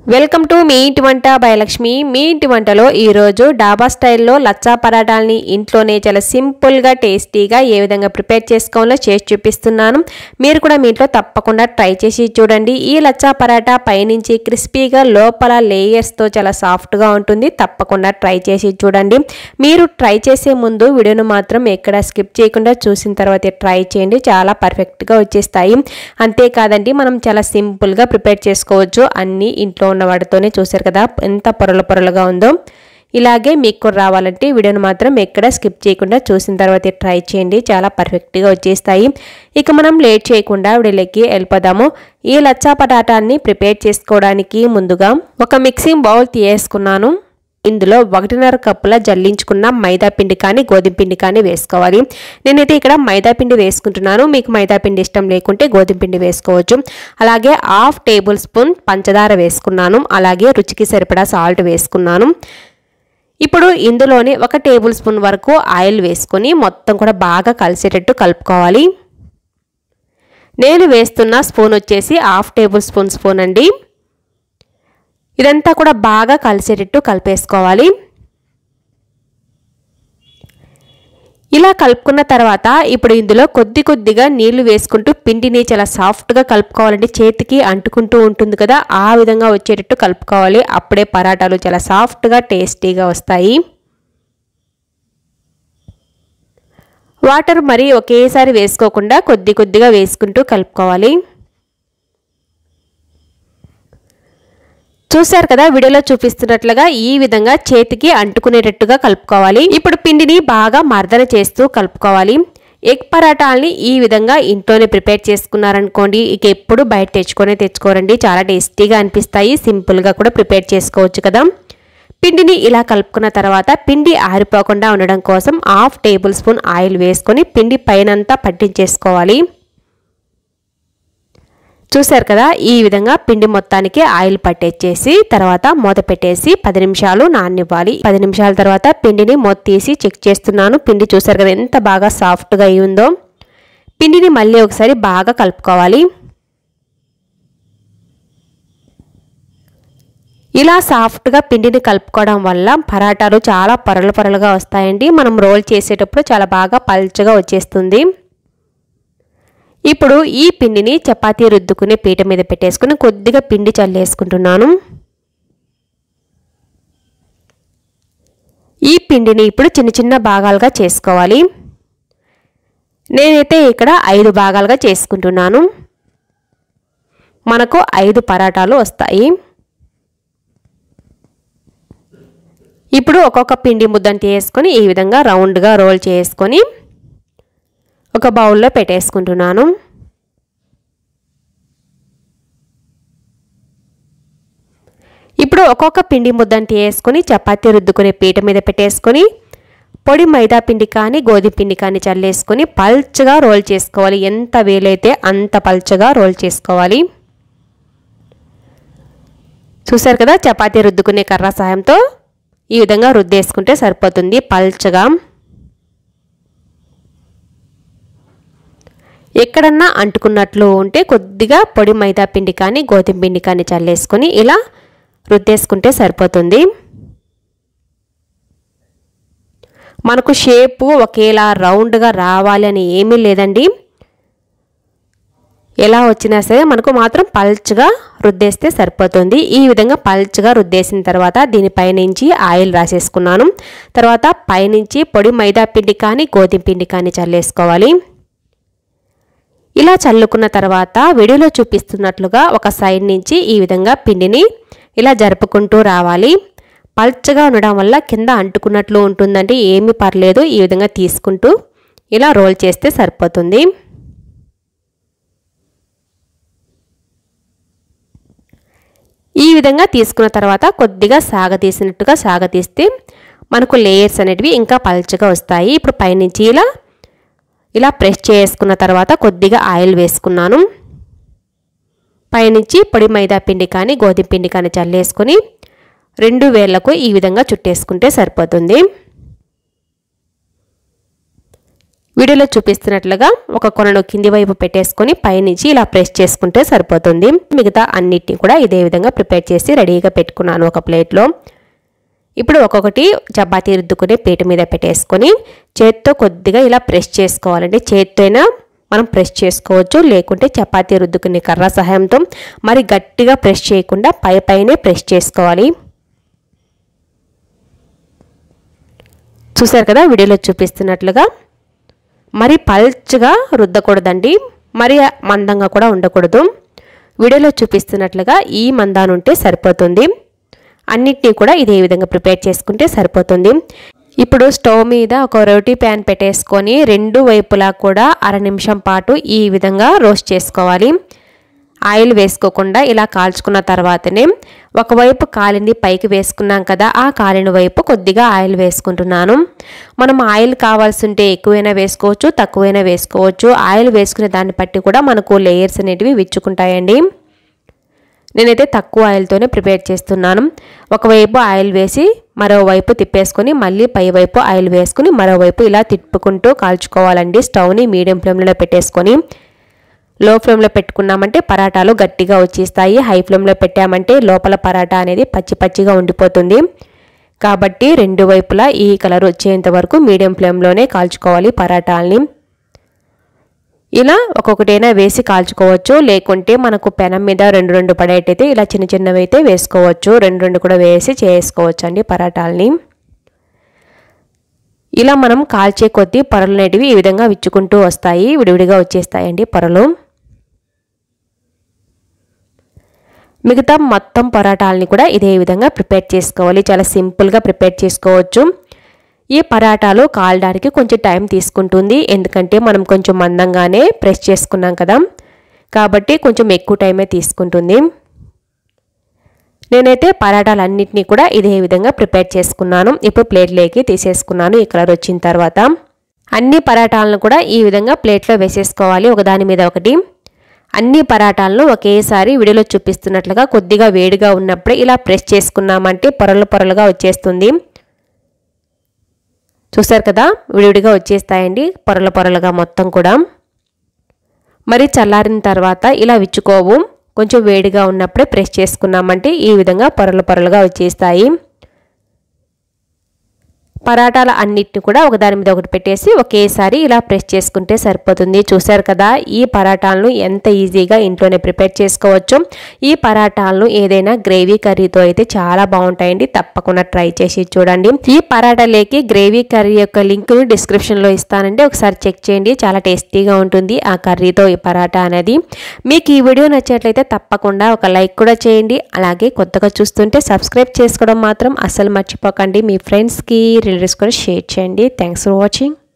welcome to me ఇంటి వంట భయలక్ష్మి మీ ఇంటి వంటలో ఈరోజు డాబా స్టైల్లో లచ్చా పరాటాలని ఇంట్లోనే చాలా సింపుల్గా టేస్టీగా ఏ విధంగా ప్రిపేర్ చేసుకోవాలో చేసి చూపిస్తున్నాను మీరు కూడా మీ ఇంట్లో తప్పకుండా ట్రై చేసి చూడండి ఈ లచ్చా పరాటా పైనుంచి క్రిస్పీగా లోపల లేయర్స్తో చాలా సాఫ్ట్గా ఉంటుంది తప్పకుండా ట్రై చేసి చూడండి మీరు ట్రై చేసే ముందు వీడియోను మాత్రం ఎక్కడ స్కిప్ చేయకుండా చూసిన తర్వాత ట్రై చేయండి చాలా పర్ఫెక్ట్గా వచ్చేస్తాయి అంతేకాదండి మనం చాలా సింపుల్గా ప్రిపేర్ చేసుకోవచ్చు అన్నీ ఇంట్లో ఉన్న వాటితోనే చూసారు కదా ఎంత పొరల పొరలుగా ఉందో ఇలాగే మీకు కూడా రావాలంటే వీడియోని మాత్రం ఎక్కడ స్కిప్ చేయకుండా చూసిన తర్వాత ట్రై చేయండి చాలా పర్ఫెక్ట్గా వచ్చేస్తాయి ఇక మనం లేట్ చేయకుండా వీడియోలోకి వెళ్ళిపోదాము ఈ లచ్చా పటాటాన్ని ప్రిపేర్ చేసుకోవడానికి ముందుగా ఒక మిక్సింగ్ బౌల్ తీసుకున్నాను ఇందులో ఒకటిన్నర కప్పుల జల్లించుకున్న మైదా పిండి కానీ గోధుమ పిండి కానీ వేసుకోవాలి నేనైతే ఇక్కడ మైదా పిండి వేసుకుంటున్నాను మీకు మైదా పిండి ఇష్టం లేకుంటే గోధుమ పిండి వేసుకోవచ్చు అలాగే హాఫ్ టేబుల్ స్పూన్ పంచదార వేసుకున్నాను అలాగే రుచికి సరిపడా సాల్ట్ వేసుకున్నాను ఇప్పుడు ఇందులోనే ఒక టేబుల్ స్పూన్ వరకు ఆయిల్ వేసుకొని మొత్తం కూడా బాగా కలిసేటట్టు కలుపుకోవాలి నేను వేస్తున్న స్పూన్ వచ్చేసి హాఫ్ టేబుల్ స్పూన్ స్పూన్ అండి ఇదంతా కూడా బాగా కలిసేటట్టు కలిపేసుకోవాలి ఇలా కలుపుకున్న తర్వాత ఇప్పుడు ఇందులో కొద్ది కొద్దిగా నీళ్లు వేసుకుంటూ పిండిని చాలా సాఫ్ట్గా కలుపుకోవాలంటే చేతికి అంటుకుంటూ ఉంటుంది కదా ఆ విధంగా వచ్చేటట్టు కలుపుకోవాలి అప్పుడే పరాటాలు చాలా సాఫ్ట్గా టేస్టీగా వస్తాయి వాటర్ మరి ఒకేసారి వేసుకోకుండా కొద్ది కొద్దిగా వేసుకుంటూ కలుపుకోవాలి చూశారు కదా వీడియోలో చూపిస్తున్నట్లుగా ఈ విధంగా చేతికి అంటుకునేటట్టుగా కలుపుకోవాలి ఇప్పుడు పిండిని బాగా మర్దన చేస్తూ కలుపుకోవాలి ఎగ్ పరాటాలని ఈ విధంగా ఇంట్లోనే ప్రిపేర్ చేసుకున్నారనుకోండి ఇక ఎప్పుడు బయట తెచ్చుకొనే తెచ్చుకోరండి చాలా టేస్టీగా అనిపిస్తాయి సింపుల్గా కూడా ప్రిపేర్ చేసుకోవచ్చు కదా పిండిని ఇలా కలుపుకున్న తర్వాత పిండి ఆరిపోకుండా ఉండడం కోసం హాఫ్ టేబుల్ స్పూన్ ఆయిల్ వేసుకొని పిండి పైనంతా పట్టించేసుకోవాలి చూసారు కదా ఈ విధంగా పిండి మొత్తానికి ఆయిల్ పట్టేసేసి తర్వాత మూత పెట్టేసి పది నిమిషాలు నాననివ్వాలి పది నిమిషాల తర్వాత పిండిని మూత తీసి చెక్ చేస్తున్నాను పిండి చూసారు కదా ఎంత బాగా సాఫ్ట్గా అయి ఉందో పిండిని మళ్ళీ ఒకసారి బాగా కలుపుకోవాలి ఇలా సాఫ్ట్గా పిండిని కలుపుకోవడం వల్ల పరాటాలు చాలా పొరలు పొరలుగా వస్తాయండి మనం రోల్ చేసేటప్పుడు చాలా బాగా పల్చగా వచ్చేస్తుంది ఇప్పుడు ఈ పిండిని చపాతీ రుద్దుకునే పీట మీద పెట్టేసుకుని కొద్దిగా పిండి చల్లేసుకుంటున్నాను ఈ పిండిని ఇప్పుడు చిన్న చిన్న భాగాలుగా చేసుకోవాలి నేనైతే ఇక్కడ ఐదు భాగాలుగా చేసుకుంటున్నాను మనకు ఐదు పరాటాలు వస్తాయి ఇప్పుడు ఒక్కొక్క పిండి ముద్దను చేసుకొని ఈ విధంగా రౌండ్గా రోల్ చేసుకొని ఒక బౌల్లో పెట్టేసుకుంటున్నాను ఇప్పుడు ఒక్కొక్క పిండి ముద్దని వేసుకొని చపాతీ రుద్దుకునే పీట మీద పెట్టేసుకొని పొడి మైదా పిండి కానీ గోధుమ పిండి కానీ చల్లేసుకొని పల్చగా రోల్ చేసుకోవాలి ఎంత వీలైతే అంత పల్చగా రోల్ చేసుకోవాలి చూసారు కదా చపాతీ రుద్దుకునే కర్ర సాయంతో ఈ విధంగా రుద్దేసుకుంటే సరిపోతుంది పల్చగా ఎక్కడన్నా అంటుకున్నట్లు ఉంటే కొద్దిగా పొడి మైదా పిండి కానీ గోధుమ పిండి కానీ చల్లేసుకొని ఇలా రుద్దేసుకుంటే సరిపోతుంది మనకు షేపు ఒకేలా రౌండ్గా రావాలి అని ఏమీ లేదండి ఎలా వచ్చినా సరే మనకు మాత్రం పల్చగా రుద్దేస్తే సరిపోతుంది ఈ విధంగా పల్చగా రుద్దేసిన తర్వాత దీనిపైనుంచి ఆయిల్ రాసేసుకున్నాను తర్వాత పైనుంచి పొడి మైదా పిండి కానీ గోధుమ పిండి కానీ చల్లేసుకోవాలి ఇలా చల్లుకున్న తర్వాత వీడియోలో చూపిస్తున్నట్లుగా ఒక సైడ్ నుంచి ఈ విధంగా పిండిని ఇలా జరుపుకుంటూ రావాలి పల్చగా ఉండడం వల్ల కింద అంటుకున్నట్లు ఉంటుందంటే ఏమీ పర్లేదు ఈ విధంగా తీసుకుంటూ ఇలా రోల్ చేస్తే సరిపోతుంది ఈ విధంగా తీసుకున్న తర్వాత కొద్దిగా సాగతీసినట్టుగా సాగతీస్తే మనకు లేయర్స్ అనేటివి ఇంకా పల్చగా వస్తాయి ఇప్పుడు పైనుంచి ఇలా ఇలా ప్రెస్ చేసుకున్న తర్వాత కొద్దిగా ఆయిల్ వేసుకున్నాను పైనుంచి పొడి మైదా పిండి కానీ గోధుమ పిండి కానీ చల్లేసుకొని రెండు వేళ్లకు ఈ విధంగా చుట్టేసుకుంటే సరిపోతుంది వీడియోలో చూపిస్తున్నట్లుగా ఒక కొనను కింది వైపు పెట్టేసుకొని పైనుంచి ఇలా ప్రెస్ చేసుకుంటే సరిపోతుంది మిగతా అన్నిటిని కూడా ఇదే విధంగా ప్రిపేర్ చేసి రెడీగా పెట్టుకున్నాను ఒక ప్లేట్లో ఇప్పుడు ఒక్కొక్కటి చపాతీ రుద్దుకునే పీట మీద పెట్టేసుకొని చేత్తో కొద్దిగా ఇలా ప్రెస్ చేసుకోవాలండి చేత్తో అయినా మనం ప్రెస్ చేసుకోవచ్చు లేకుంటే చపాతీ రుద్దుకునే కర్ర సహాయంతో మరి గట్టిగా ప్రెస్ చేయకుండా పై పైనే ప్రెస్ చేసుకోవాలి చూసారు కదా వీడియోలో చూపిస్తున్నట్లుగా మరి పల్చగా రుద్దకూడదండి మరి మందంగా కూడా ఉండకూడదు వీడియోలో చూపిస్తున్నట్లుగా ఈ మందాను ఉంటే సరిపోతుంది అన్నిటినీ కూడా ఇదే విధంగా ప్రిపేర్ చేసుకుంటే సరిపోతుంది ఇప్పుడు స్టవ్ మీద ఒక రోటీ ప్యాన్ పెట్టేసుకొని రెండు వైపులా కూడా అర నిమిషం పాటు ఈ విధంగా రోస్ట్ చేసుకోవాలి ఆయిల్ వేసుకోకుండా ఇలా కాల్చుకున్న తర్వాతనే ఒకవైపు కాలింది పైకి వేసుకున్నాం కదా ఆ కాలిన వైపు కొద్దిగా ఆయిల్ వేసుకుంటున్నాను మనం ఆయిల్ కావాల్సి ఉంటే ఎక్కువైనా వేసుకోవచ్చు తక్కువైనా వేసుకోవచ్చు ఆయిల్ వేసుకునే దాన్ని బట్టి కూడా మనకు లేయర్స్ అనేటివి విచ్చుకుంటాయండి నేనైతే తక్కువ ఆయిల్తోనే ప్రిపేర్ చేస్తున్నాను ఒకవైపు ఆయిల్ వేసి మరోవైపు తిప్పేసుకొని మళ్ళీ పై వైపు ఆయిల్ వేసుకుని మరోవైపు ఇలా తిప్పుకుంటూ కాల్చుకోవాలండి స్టవ్ని మీడియం ఫ్లేమ్లో పెట్టేసుకొని లో ఫ్లేమ్లో పెట్టుకున్నామంటే పరాటాలు గట్టిగా వచ్చేస్తాయి హై ఫ్లేమ్లో పెట్టామంటే లోపల పరాటా అనేది పచ్చి పచ్చిగా ఉండిపోతుంది కాబట్టి రెండు వైపులా ఈ కలర్ వచ్చేంత వరకు మీడియం ఫ్లేమ్లోనే కాల్చుకోవాలి పరాటాలని ఇలా ఒక్కొక్కటైనా వేసి కాల్చుకోవచ్చు లేకుంటే మనకు పెనం మీద రెండు రెండు పడేటైతే ఇలా చిన్న చిన్నవి అయితే వేసుకోవచ్చు రెండు రెండు కూడా వేసి చేసుకోవచ్చు అండి పరాటాలని ఇలా మనం కాల్చే కొద్దీ పొరలు అనేటివి ఈ విధంగా విచ్చుకుంటూ వస్తాయి విడివిడిగా వచ్చేస్తాయండి పొరలు మిగతా మొత్తం పరాటాలని కూడా ఇదే విధంగా ప్రిపేర్ చేసుకోవాలి చాలా సింపుల్గా ప్రిపేర్ చేసుకోవచ్చు ఈ పరాటాలు కాలడానికి కొంచెం టైం తీసుకుంటుంది ఎందుకంటే మనం కొంచెం మందంగానే ప్రెస్ చేసుకున్నాం కదా కాబట్టి కొంచెం ఎక్కువ టైమే తీసుకుంటుంది నేనైతే పరాటాలన్నింటినీ కూడా ఇదే విధంగా ప్రిపేర్ చేసుకున్నాను ఇప్పుడు ప్లేట్లోకి తీసేసుకున్నాను ఈ కలర్ వచ్చిన తర్వాత అన్ని పరాటాలను కూడా ఈ విధంగా ప్లేట్లో వేసేసుకోవాలి ఒకదాని మీద ఒకటి అన్ని పరాటాలను ఒకేసారి విడిలో చూపిస్తున్నట్లుగా కొద్దిగా వేడిగా ఉన్నప్పుడే ఇలా ప్రెస్ చేసుకున్నామంటే పొరలు పొరలుగా వచ్చేస్తుంది చూసారు కదా విడివిడిగా వచ్చేస్తాయండి పొరల పొరలుగా మొత్తం కూడా మరి చల్లారిన తర్వాత ఇలా విచ్చుకోవు కొంచెం వేడిగా ఉన్నప్పుడే ప్రెస్ చేసుకున్నామంటే ఈ విధంగా పొరలు పొరలుగా వచ్చేస్తాయి పరాటాల అన్నిటిని కూడా ఒకదాని మీద ఒకటి పెట్టేసి ఒకేసారి ఇలా ప్రెస్ చేసుకుంటే సరిపోతుంది చూసారు కదా ఈ పరాటాలను ఎంత ఈజీగా ఇంట్లోనే ప్రిపేర్ చేసుకోవచ్చు ఈ పరాటాలను ఏదైనా గ్రేవీ కర్రీతో అయితే చాలా బాగుంటాయండి తప్పకుండా ట్రై చేసి చూడండి ఈ పరాటాలేకి గ్రేవీ కర్రీ యొక్క లింక్ డిస్క్రిప్షన్లో ఇస్తానండి ఒకసారి చెక్ చేయండి చాలా టేస్టీగా ఉంటుంది ఆ కర్రీతో ఈ పరాటా అనేది మీకు ఈ వీడియో నచ్చినట్లయితే తప్పకుండా ఒక లైక్ కూడా చేయండి అలాగే కొత్తగా చూస్తుంటే సబ్స్క్రైబ్ చేసుకోవడం మాత్రం అస్సలు మర్చిపోకండి మీ ఫ్రెండ్స్కి రిలేటివ్స్ కూడా షేర్ చేయండి థ్యాంక్స్ ఫర్ వాచింగ్